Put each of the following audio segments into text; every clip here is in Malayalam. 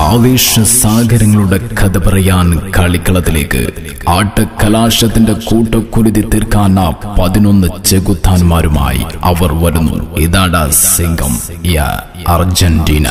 ആവേശ സാഗരങ്ങളുടെ കഥ പറയാൻ കളിക്കളത്തിലേക്ക് ആട്ടക്കലാശത്തിന്റെ കൂട്ടക്കുരുതി തീർക്കാൻ ആ പതിനൊന്ന് ചെകുത്താന്മാരുമായി അവർ വരുന്നു ഇതാടാ സിംഗം യാ അർജന്റീന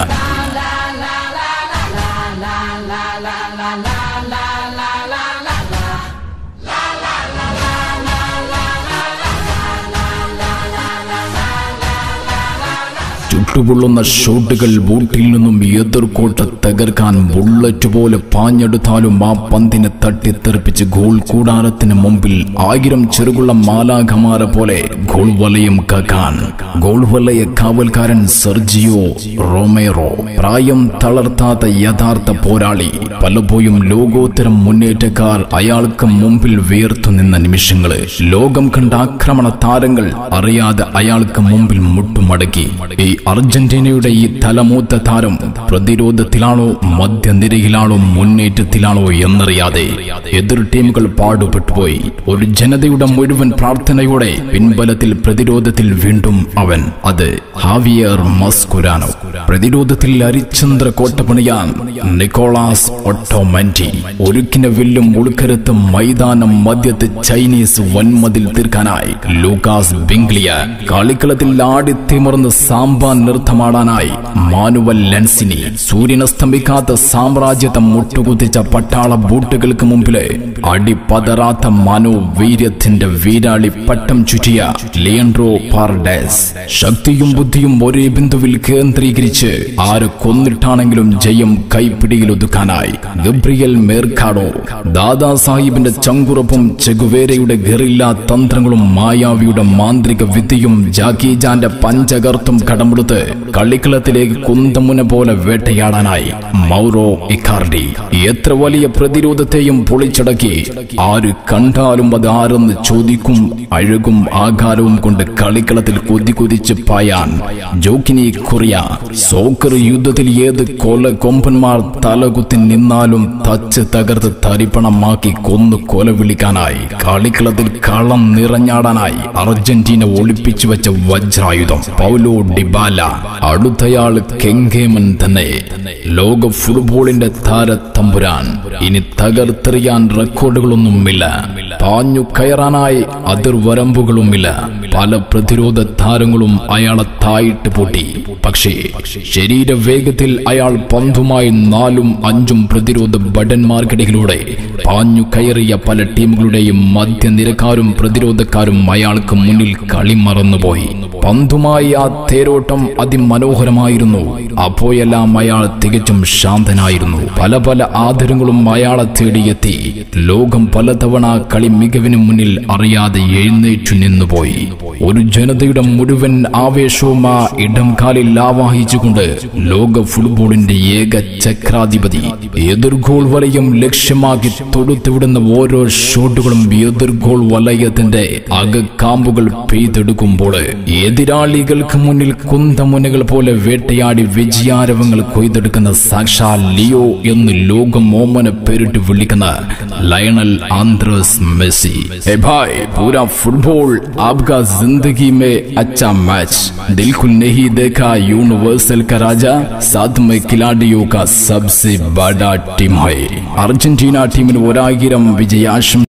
ചുട്ടുപൊള്ളുന്ന ഷോട്ടുകൾ ബൂട്ടിൽ നിന്നും എതിർക്കോട്ട തകർക്കാൻ ബുള്ളറ്റ് പോലെ പാഞ്ഞെടുത്താലും ആ പന്തിനെ തട്ടിത്തെറിപ്പിച്ച് ഗോൾ കൂടാരത്തിന് മുമ്പിൽ ആയിരം ചെറുകുള്ള മാലാഖമാരെ പോലെ ഗോൾ വലയം കക്കാൻ ഗോൾ വലയ കാവൽക്കാരൻ സെർജിയോ റോമേറോ പ്രായം തളർത്താത്ത യഥാർത്ഥ പോരാളി പലപ്പോഴും ലോകോത്തരം മുന്നേറ്റക്കാർ അയാൾക്ക് മുമ്പിൽ വിയർത്തു നിന്ന നിമിഷങ്ങള് ലോകം കണ്ട ആക്രമണ താരങ്ങൾ അറിയാതെ അയാൾക്ക് മുമ്പിൽ മുട്ടുമടക്കി ഈ അർജന്റീനയുടെ ഈ തലമൂത്ത താരം പ്രതിരോധത്തിലാണോ മധ്യനിരയിലാണോ മുന്നേറ്റത്തിലാണോ എന്നറിയാതെ എതിർ ടീമുകൾ പാടുപെട്ടുപോയി ഒരു ജനതയുടെ മുഴുവൻ പ്രാർത്ഥനയോടെ പിൻബലത്തിൽ പ്രതിരോധത്തിൽ വീണ്ടും അവൻ അത് ഹാവിയർ മസ്കുരാനോ പ്രതിരോധത്തിൽ അരിചന്ദ്ര കോട്ട പണിയാൻ നിക്കോളാസ് ഒട്ടോമന്റി ഒരുക്കിന വില്ലും ഉൾക്കരുത്ത് മൈതാനം മധ്യത്ത് ചൈനീസ് വൻമതിൽ തീർക്കാനായി ലൂക്കാസ് ബിംഗ്ലിയ കളിക്കളത്തിൽ ആടിത്തിമർന്ന് സാമ്പാൻ നൃത്തമാടാനായി മാനുവൽ ലെൻസിനി സൂര്യനസ്തമിക്കാത്ത സാമ്രാജ്യത്തെ മുട്ടുകുത്തിച്ച പട്ടാള ബൂട്ടുകൾക്ക് മുമ്പില് അടിപതറാത്ത മനോവീര്യത്തിന്റെ വീരാളി പട്ടം ചുറ്റിയ ലിയൻഡ്രോ പാർഡേസ് ശക്തിയും ബുദ്ധിയും ഒരേ ബിന്ദുവിൽ കേന്ദ്രീകരിച്ച് ആര് കൊന്നിട്ടാണെങ്കിലും ജയം കൈപ്പിടിയിൽ ഒതുക്കാനായി ഗബ്രിയൽ മേർക്കാഡോ ദാദാ സാഹിബിന്റെ ചങ്കുറപ്പും ചെഗുവേരയുടെ ഗറില്ല തന്ത്രങ്ങളും മായാവിയുടെ മാന്ത്രിക വിദ്യയും ജാക്കി ജാന്റെ പഞ്ചകർത്തും കടമെടുത്ത് കളിക്കളത്തിലേക്ക് കുന്തമുന പോലെ വേട്ടയാടാനായി മൗറോ ഇക്കാർഡി എത്ര വലിയ പ്രതിരോധത്തെയും പൊളിച്ചടക്കി ആര് കണ്ടാലും അത് ആരെന്ന് ചോദിക്കും അഴകും ആകാരവും കൊണ്ട് കളിക്കളത്തിൽ കൊതി കൊതിച്ച് പായാൻ ജോക്കിനി കൊറിയ സോക്കർ യുദ്ധത്തിൽ ഏത് കൊല കൊമ്പന്മാർ തലകുത്തി നിന്നാലും തച്ച് തകർത്ത് തരിപ്പണമാക്കി കൊന്നു കൊല വിളിക്കാനായി കളിക്കളത്തിൽ കളം നിറഞ്ഞാടാനായി അർജന്റീന ഒളിപ്പിച്ചു വെച്ച വജ്രായുധം പൗലോ ഡിബാല അടുത്തയാൾ കെങ്കേമൻ തന്നെ ലോക ഫുട്ബോളിന്റെ താരത്തമ്പുരാൻ ഇനി തകർത്തെറിയാൻ റെക്കോർഡുകളൊന്നുമില്ല പാഞ്ഞു കയറാനായി അതിർവരമ്പുകളുമില്ല പല പ്രതിരോധ താരങ്ങളും അയാളെ തായിട്ട് പൂട്ടി പക്ഷേ ശരീരവേഗത്തിൽ അയാൾ പന്തുമായി നാലും അഞ്ചും പ്രതിരോധ ഭടന്മാർക്കിടയിലൂടെ പാഞ്ഞു കയറിയ പല ടീമുകളുടെയും മധ്യനിരക്കാരും പ്രതിരോധക്കാരും അയാൾക്ക് മുന്നിൽ കളി മറന്നുപോയി പന്തുമായി ആ തേരോട്ടം അതിമനോഹരമായിരുന്നു അപ്പോയെല്ലാം അയാൾ തികച്ചും ശാന്തനായിരുന്നു പല പല ആദരങ്ങളും അയാളെ തേടിയെത്തി ലോകം പലതവണ കളി മികവിന് മുന്നിൽ അറിയാതെ എഴുന്നേറ്റു നിന്നുപോയി ഒരു ജനതയുടെ മുഴുവൻ ആവേശവും ആ ഇടം കാലിൽ ആവാഹിച്ചുകൊണ്ട് ലോക ഫുട്ബോളിന്റെ ഏക ചക്രാധിപതി എതിർ ഗോൾ വലയം ലക്ഷ്യമാക്കി തൊടുത്തുവിടുന്ന ഓരോ ഷോട്ടുകളും എതിർ ഗോൾ വലയത്തിന്റെ അകക്കാമ്പുകൾ പെയ്തെടുക്കുമ്പോൾ എതിരാളികൾക്ക് മുന്നിൽ കുന്തമുനകൾ പോലെ വേട്ടയാടി വിജയാരവങ്ങൾ കൊയ്തെടുക്കുന്ന സാക്ഷാൽ ലിയോ എന്ന് ലോകം ഓമന പേരിട്ട് വിളിക്കുന്ന ലയണൽ ആന്ത്രസ് മെസ്സി ए भाई पूरा फुटबॉल आपका जिंदगी में अच्छा मैच दिल को नहीं देखा यूनिवर्सल का राजा साथ में खिलाड़ियों का सबसे बड़ा टीम है അർജന്റീന ടീമിന് ഒരായിരം വിജയാശംസ